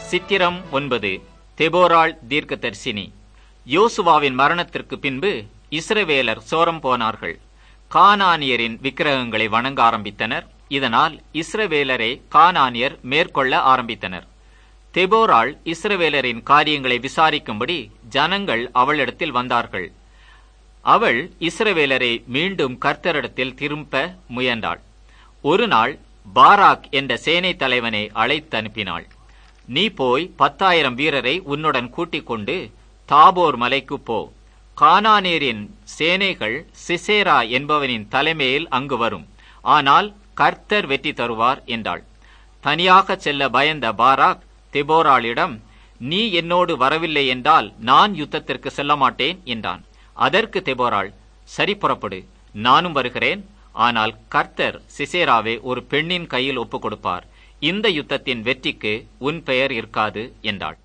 சித்திரம் ஒன்பது தெபோராள் தீர்க்கதரிசினி யோசுவாவின் மரணத்திற்கு பின்பு இஸ்ரவேலர் சோரம் போனார்கள் கானானியரின் விக்கிரகங்களை வணங்க ஆரம்பித்தனர் இதனால் இஸ்ரவேலரை கானானியர் மேற்கொள்ள ஆரம்பித்தனர் தெபோராள் இஸ்ரவேலரின் காரியங்களை விசாரிக்கும்படி ஜனங்கள் அவளிடத்தில் வந்தார்கள் அவள் இஸ்ரவேலரை மீண்டும் கர்த்தரிடத்தில் திரும்ப முயன்றாள் ஒரு நாள் பாராக் என்ற சேனை தலைவனை அழைத்து அனுப்பினாள் நீ போய் பத்தாயிரம் வீரரை உன்னுடன் கூட்டிக் கொண்டு தாபோர் மலைக்கு போ கானானேரின் சேனைகள் சிசேரா என்பவனின் தலைமையில் அங்கு வரும் ஆனால் கர்த்தர் வெற்றி தருவார் என்றாள் தனியாக செல்ல பயந்த பாராக் தெபோராளிடம் நீ என்னோடு வரவில்லை என்றால் நான் யுத்தத்திற்கு செல்ல மாட்டேன் என்றான் அதற்கு தெபோராள் சரி புறப்படு நானும் வருகிறேன் ஆனால் கர்த்தர் சிசேராவை ஒரு பெண்ணின் கையில் ஒப்புக் கொடுப்பார் இந்த யுத்தத்தின் வெற்றிக்கு உன் பெயர் இருக்காது என்றாள்